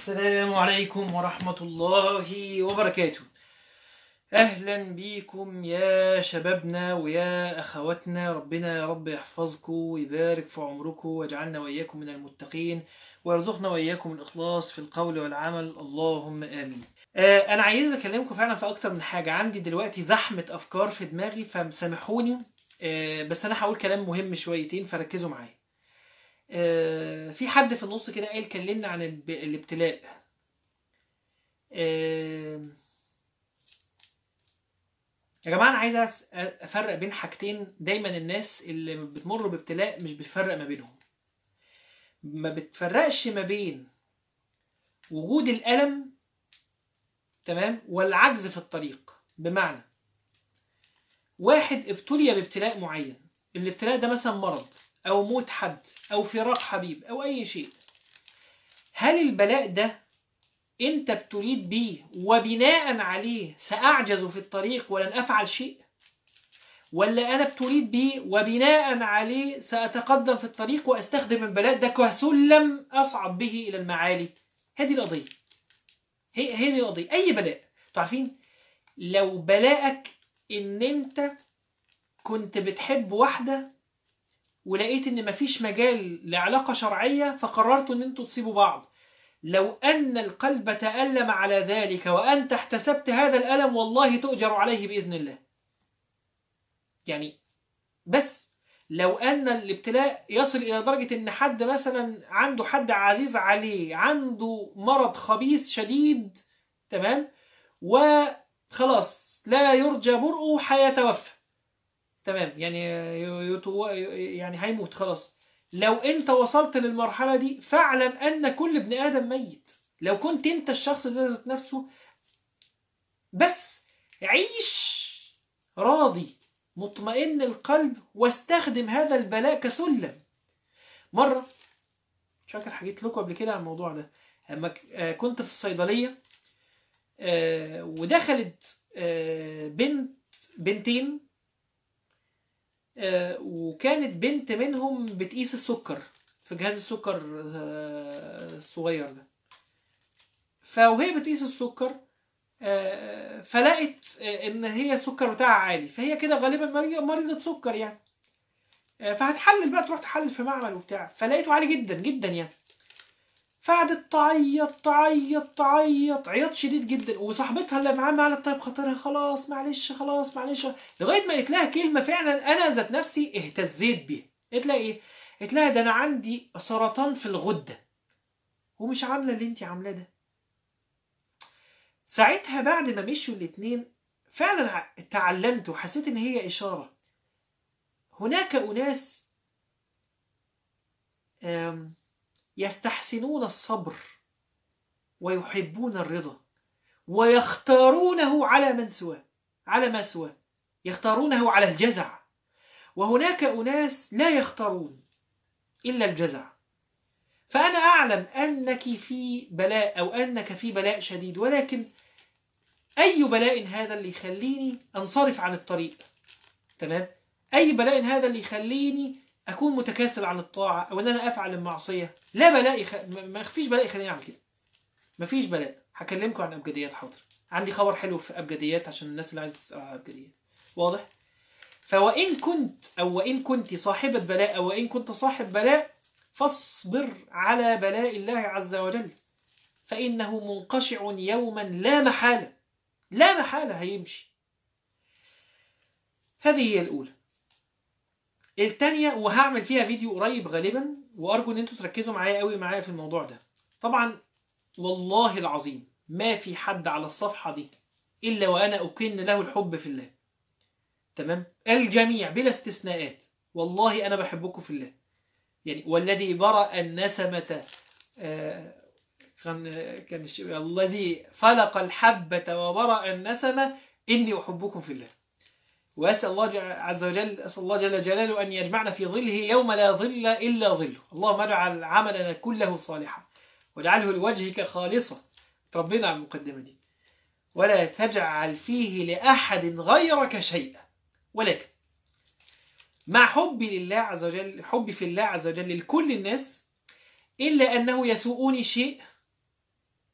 السلام عليكم ورحمة الله وبركاته أهلا بيكم يا شبابنا ويا أخواتنا ربنا يا رب يحفظكم ويبارك في عمركم واجعلنا وإياكم من المتقين ويرزقنا وإياكم الإخلاص في القول والعمل اللهم آمين آه أنا عايز أكلمكم فعلا في أكتر من حاجة عندي دلوقتي زحمة أفكار في دماغي فسامحوني آه بس أنا هقول كلام مهم شويتين فركزوا معايا آه في حد في النص كده قال كلمنا عن الب- الابتلاء آه يا جماعة أنا عايز أس- أفرق بين حاجتين دايما الناس اللي بتمر بابتلاء مش بتفرق ما بينهم ما بتفرقش ما بين وجود الألم تمام والعجز في الطريق بمعنى واحد ابتلي بابتلاء معين الابتلاء ده مثلا مرض أو موت حد أو فراق حبيب أو أي شيء هل البلاء ده أنت ابتليت بيه وبناء عليه سأعجز في الطريق ولن أفعل شيء ولا أنا ابتليت بيه وبناء عليه سأتقدم في الطريق وأستخدم البلاء ده كسلم أصعد به إلى المعالي هذه القضية هي هذه القضية أي بلاء تعرفين لو بلاءك إن أنت كنت بتحب واحدة ولقيت إن مفيش مجال لعلاقة شرعية فقررتوا إن أنتوا تسيبوا بعض لو أن القلب تألم على ذلك وأنت احتسبت هذا الألم والله تؤجر عليه بإذن الله يعني بس لو أن الابتلاء يصل إلى درجة إن حد مثلا عنده حد عزيز عليه عنده مرض خبيث شديد تمام وخلاص لا يرجى برؤه هيتوفى تمام يعني يتو... يعني هيموت خلاص لو انت وصلت للمرحلة دي فاعلم ان كل ابن ادم ميت لو كنت انت الشخص ده ذات نفسه بس عيش راضي مطمئن القلب واستخدم هذا البلاء كسلم مرة مش فاكر حكيت لكم قبل كده عن الموضوع ده لما ك- آه، كنت في الصيدلية آه، ودخلت آه، بنت بنتين آه، وكانت بنت منهم بتقيس السكر في جهاز السكر آه، الصغير ده فوهي بتقيس السكر آه، فلقت آه، ان هي السكر بتاعها عالي فهي كده غالبا مريضة مريضة سكر يعني آه، فهتحلل بقى تروح تحلل في معمل وبتاع فلقيته عالي جدا جدا يعني فقعدت تعيط تعيط تعيط عياط شديد جدا وصاحبتها اللي معاها معلت طيب خاطرها خلاص معلش خلاص معلش لغايه ما قلت لها كلمه فعلا انا ذات نفسي اهتزيت بيها قلت لها ايه قلت لها ده انا عندي سرطان في الغده ومش عامله اللي انت عاملاه ده ساعتها بعد ما مشوا الاتنين فعلا ع- تعلمت وحسيت ان هي اشاره هناك اناس آم، يستحسنون الصبر ويحبون الرضا ويختارونه على من سواه على ما سواه يختارونه على الجزع وهناك أناس لا يختارون إلا الجزع فأنا أعلم أنك في بلاء أو أنك في بلاء شديد ولكن أي بلاء هذا اللي يخليني أنصرف عن الطريق تمام أي بلاء هذا اللي يخليني أكون متكاسل عن الطاعة أو أن أنا أفعل المعصية لا بلاء يخ... ما ما فيش بلاء يخليني أعمل كده ما فيش بلاء هكلمكم عن أبجديات حاضر عندي خبر حلو في أبجديات عشان الناس اللي عايزة تسأل عن أبجديات واضح فوإن كنت أو وإن كنت صاحبة بلاء أو وإن كنت صاحب بلاء فاصبر على بلاء الله عز وجل فإنه منقشع يوما لا محالة لا محالة هيمشي هذه هي الأولى التانية وهعمل فيها فيديو قريب غالبا وأرجو إن أنتوا تركزوا معايا قوي معايا في الموضوع ده طبعا والله العظيم ما في حد على الصفحة دي إلا وأنا أكن له الحب في الله تمام الجميع بلا استثناءات والله أنا بحبكم في الله يعني والذي برأ النسمة آه، كان كان الش- الذي فلق الحبة وبرأ النسمة إني أحبكم في الله وأسأل الله جع- عز وجل أسأل الله جل جلاله أن يجمعنا في ظله يوم لا ظل إلا ظله اللهم اجعل عملنا كله صالحا واجعله لوجهك خالصا ربنا على المقدمة دي ولا تجعل فيه لأحد غيرك شيئا ولكن مع حبي لله عز وجل حبي في الله عز وجل لكل الناس إلا أنه يسوءني شيء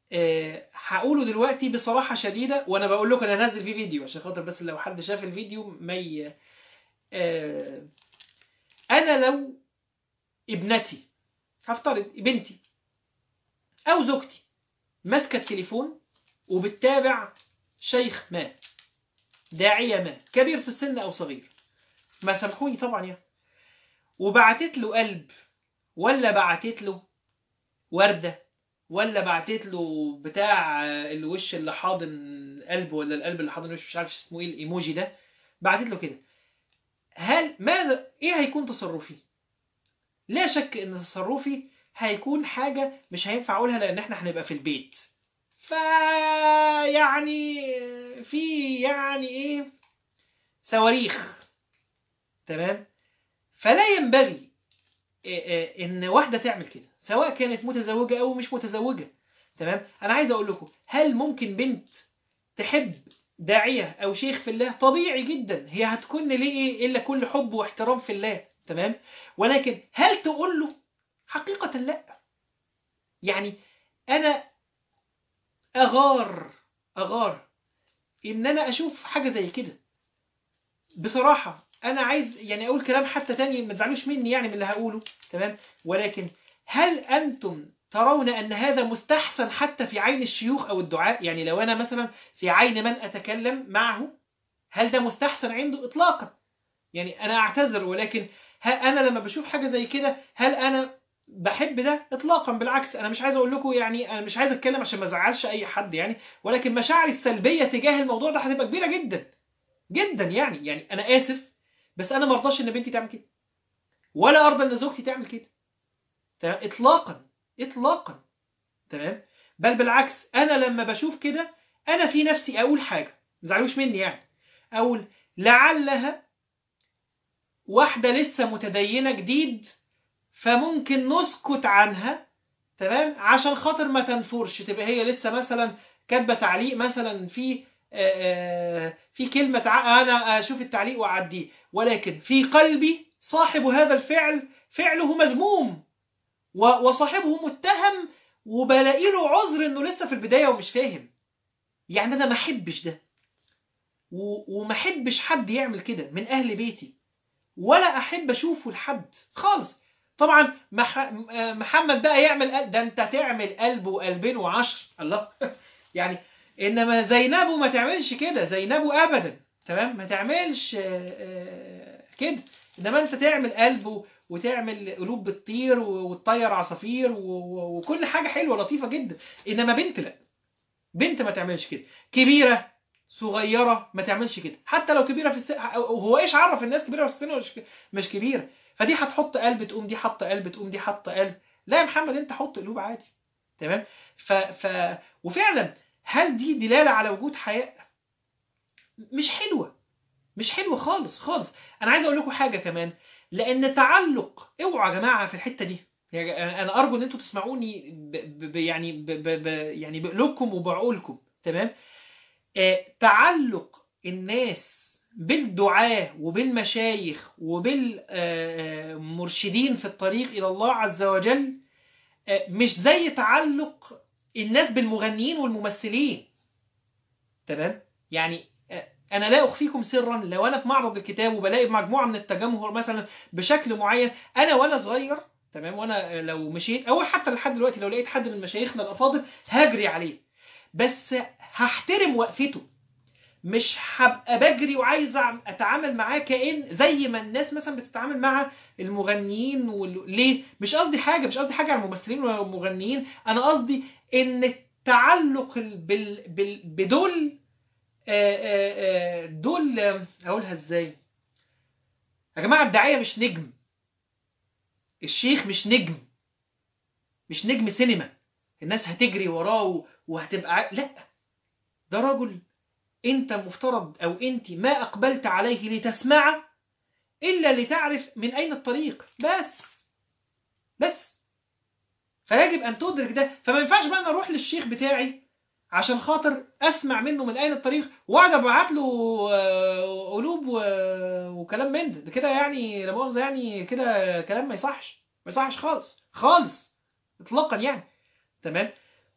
آه، هقوله دلوقتي بصراحة شديدة وانا بقول لكم انا هنزل فيه فيديو عشان خاطر بس لو حد شاف الفيديو ما ي... آه، انا لو ابنتي هفترض بنتي او زوجتي ماسكة التليفون وبتتابع شيخ ما داعية ما كبير في السن او صغير ما سامحوني طبعا يعني وبعتت له قلب ولا بعتت له وردة ولا بعتت له بتاع الوش اللي حاضن قلب ولا القلب اللي حاضن وش مش عارف اسمه ايه الايموجي ده بعتت له كده هل ماذا ايه هيكون تصرفي لا شك ان تصرفي هيكون حاجة مش هينفع اقولها لان احنا هنبقى في البيت ف يعني في يعني ايه صواريخ تمام فلا ينبغي إيه إيه ان واحدة تعمل كده سواء كانت متزوجة او مش متزوجة تمام انا عايز اقول لكم هل ممكن بنت تحب داعية او شيخ في الله طبيعي جدا هي هتكون ليه ايه الا كل حب واحترام في الله تمام ولكن هل تقول له حقيقة لا يعني انا اغار اغار ان انا اشوف حاجة زي كده بصراحة انا عايز يعني اقول كلام حتى تاني ما تزعلوش مني يعني من اللي هقوله تمام ولكن هل انتم ترون ان هذا مستحسن حتى في عين الشيوخ او الدعاء يعني لو انا مثلا في عين من اتكلم معه هل ده مستحسن عنده اطلاقا يعني انا اعتذر ولكن ها انا لما بشوف حاجة زي كده هل انا بحب ده اطلاقا بالعكس انا مش عايز اقول لكم يعني انا مش عايز اتكلم عشان ما ازعلش اي حد يعني ولكن مشاعري السلبيه تجاه الموضوع ده هتبقى كبيره جدا جدا يعني يعني انا اسف بس انا ما ارضاش ان بنتي تعمل كده ولا ارضى ان زوجتي تعمل كده تمام اطلاقا اطلاقا تمام بل بالعكس انا لما بشوف كده انا في نفسي اقول حاجه ما تزعلوش مني يعني اقول لعلها واحده لسه متدينه جديد فممكن نسكت عنها تمام عشان خاطر ما تنفرش تبقى هي لسه مثلا كاتبه تعليق مثلا في في كلمة أنا أشوف التعليق وأعديه ولكن في قلبي صاحب هذا الفعل فعله مذموم وصاحبه متهم وبلاقي له عذر إنه لسه في البداية ومش فاهم يعني أنا ما أحبش ده وما أحبش حد يعمل كده من أهل بيتي ولا أحب أشوفه لحد خالص طبعا محمد بقى يعمل ده أنت تعمل قلب وقلبين وعشر الله يعني انما زينب ما تعملش كده زينب ابدا تمام ما تعملش كده انما انت تعمل قلب وتعمل قلوب بتطير وتطير عصافير وكل حاجه حلوه لطيفه جدا انما بنت لا بنت ما تعملش كده كبيره صغيره ما تعملش كده حتى لو كبيره في السن هو ايش عرف الناس كبيره في السن مش مش كبيره فدي هتحط قلب تقوم دي حاطه قلب تقوم دي حاطه قلب لا يا محمد انت حط قلوب عادي تمام ف, ف وفعلا هل دي دلالة على وجود حياء؟ مش حلوة مش حلوة خالص خالص أنا عايز أقول لكم حاجة كمان لأن تعلق اوعوا يا جماعة في الحتة دي يعني أنا أرجو إن أنتوا تسمعوني ب ب يعني ب ب ب يعني بقلوبكم وبعقولكم تمام؟ آه تعلق الناس بالدعاة وبالمشايخ وبالمرشدين في الطريق إلى الله عز وجل آه مش زي تعلق الناس بالمغنيين والممثلين تمام يعني انا لا اخفيكم سرا لو انا في معرض الكتاب وبلاقي مجموعه من التجمهر مثلا بشكل معين انا وانا صغير تمام وانا لو مشيت او حتى لحد دلوقتي لو لقيت حد من مشايخنا الافاضل هجري عليه بس هحترم وقفته مش هبقى بجري وعايز اتعامل معاه كأن زي ما الناس مثلا بتتعامل مع المغنيين وال... ليه مش قصدي حاجه مش قصدي حاجه على الممثلين والمغنيين انا قصدي ان التعلق بال... بال... بدول دول اقولها ازاي يا جماعه الداعيه مش نجم الشيخ مش نجم مش نجم سينما الناس هتجري وراه وهتبقى لا ده رجل انت مفترض او انت ما اقبلت عليه لتسمعه الا لتعرف من اين الطريق بس بس فيجب ان تدرك ده فما ينفعش بقى انا اروح للشيخ بتاعي عشان خاطر اسمع منه من اين الطريق واقعد ابعت له قلوب وكلام من ده ده كده يعني لا مؤاخذه يعني كده كلام ما يصحش ما يصحش خالص خالص اطلاقا يعني تمام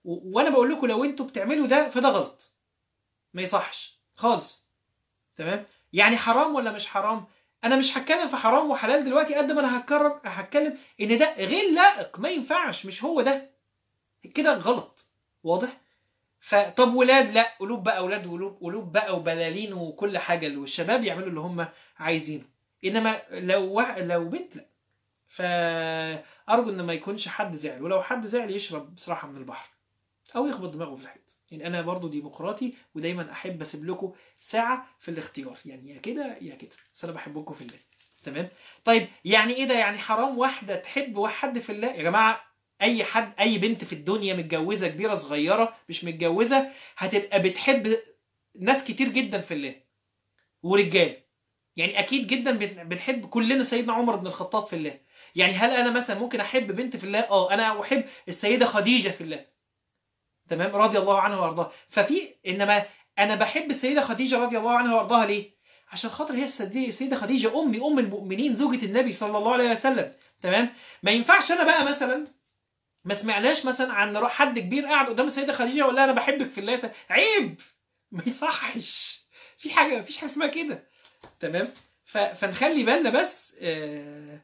و- وانا بقول لكم لو انتوا بتعملوا ده فده غلط ما يصحش خالص تمام يعني حرام ولا مش حرام انا مش هتكلم في حرام وحلال دلوقتي قد ما انا هتكرر هتكلم ان ده غير لائق ما ينفعش مش هو ده كده غلط واضح فطب ولاد لا قلوب بقى اولاد وقلوب قلوب بقى وبلالين وكل حاجه والشباب يعملوا اللي هم عايزينه انما لو وا- لو بنت لا فارجو ان ما يكونش حد زعل ولو حد زعل يشرب بصراحه من البحر او يخبط دماغه في الحيط يعني انا برضو ديمقراطي ودايما احب اسيب لكم ساعه في الاختيار يعني يا كده يا كده بس انا بحبكم في الله تمام طيب يعني ايه ده يعني حرام واحده تحب حد في الله يا جماعه اي حد اي بنت في الدنيا متجوزه كبيره صغيره مش متجوزه هتبقى بتحب ناس كتير جدا في الله ورجال يعني اكيد جدا بن- بنحب كلنا سيدنا عمر بن الخطاب في الله يعني هل انا مثلا ممكن احب بنت في الله اه انا احب السيده خديجه في الله تمام رضي الله عنها وارضاها ففي انما انا بحب السيده خديجه رضي الله عنها وارضاها ليه عشان خاطر هي السيدة- السيده خديجه امي ام المؤمنين زوجة النبي صلى الله عليه وسلم تمام ما ينفعش انا بقى مثلا ما سمعناش مثلا عن رو- حد كبير قاعد قدام السيده خديجه ولا انا بحبك في الله عيب ما يصحش في حاجه مفيش حاجه اسمها كده تمام ف... فنخلي بالنا بس آه،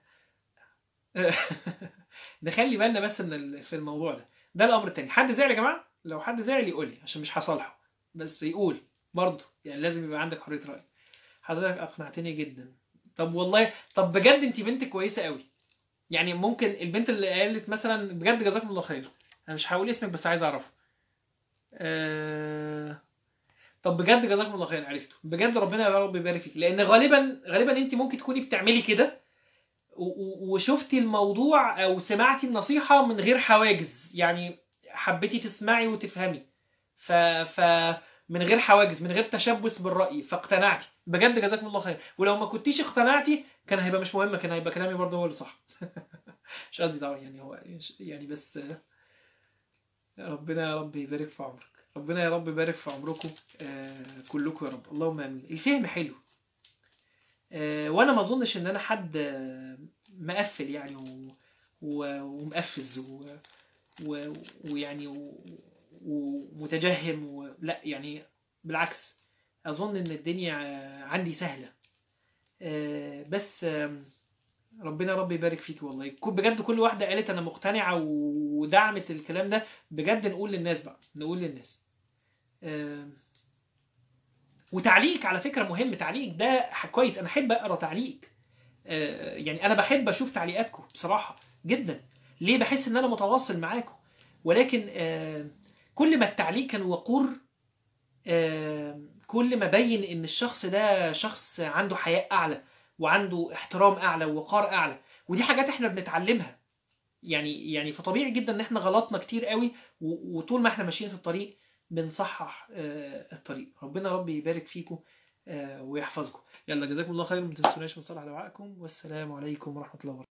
نخلي بالنا بس من ال- في الموضوع ده ده الامر التاني حد زعل يا جماعه لو حد زعل يقول لي عشان مش هصالحه بس يقول برضه يعني لازم يبقى عندك حريه راي حضرتك اقنعتني جدا طب والله طب بجد انت بنت كويسه قوي يعني ممكن البنت اللي قالت مثلا بجد جزاكم الله خير انا مش هقول اسمك بس عايز اعرفه أه... طب بجد جزاكم الله خير عرفته بجد ربنا يا رب يبارك فيك لان غالبا غالبا انت ممكن تكوني بتعملي كده و- و- وشفتي الموضوع او سمعتي النصيحه من غير حواجز يعني حبيتي تسمعي وتفهمي ف ف من غير حواجز من غير تشبث بالراي فاقتنعتي بجد جزاكم الله خير ولو ما كنتيش اقتنعتي كان هيبقى مش مهم كان هيبقى كلامي برضه هو اللي صح مش قصدي طبعا يعني هو يعني بس ربنا يا رب يبارك في عمرك ربنا يا رب يبارك في عمركم آه، كلكم يا رب اللهم امين الفهم حلو آه، وانا ما اظنش ان انا حد آه، مقفل يعني و... و... ومقفز و... و... ويعني و... ومتجهم و... لا يعني بالعكس اظن ان الدنيا آه، عندي سهله آه، بس آم، ربنا رب يبارك فيك والله كل- بجد كل واحده قالت انا مقتنعه ودعمت الكلام ده بجد نقول للناس بقى نقول للناس آم، وتعليق على فكره مهم تعليق ده ح- كويس انا احب اقرا تعليق آه، يعني انا بحب اشوف تعليقاتكم بصراحه جدا ليه بحس ان انا متواصل معاكم ولكن آه، كل ما التعليق كان وقور آه، كل ما بين ان الشخص ده شخص عنده حياء اعلى وعنده احترام اعلى ووقار اعلى ودي حاجات احنا بنتعلمها يعني يعني فطبيعي جدا ان احنا غلطنا كتير قوي و- وطول ما احنا ماشيين في الطريق بنصحح آه، الطريق ربنا رب يبارك فيكم آه، ويحفظكم يلا جزاكم الله خير ما تنسوناش من صالح دعائكم والسلام عليكم ورحمه الله وبركاته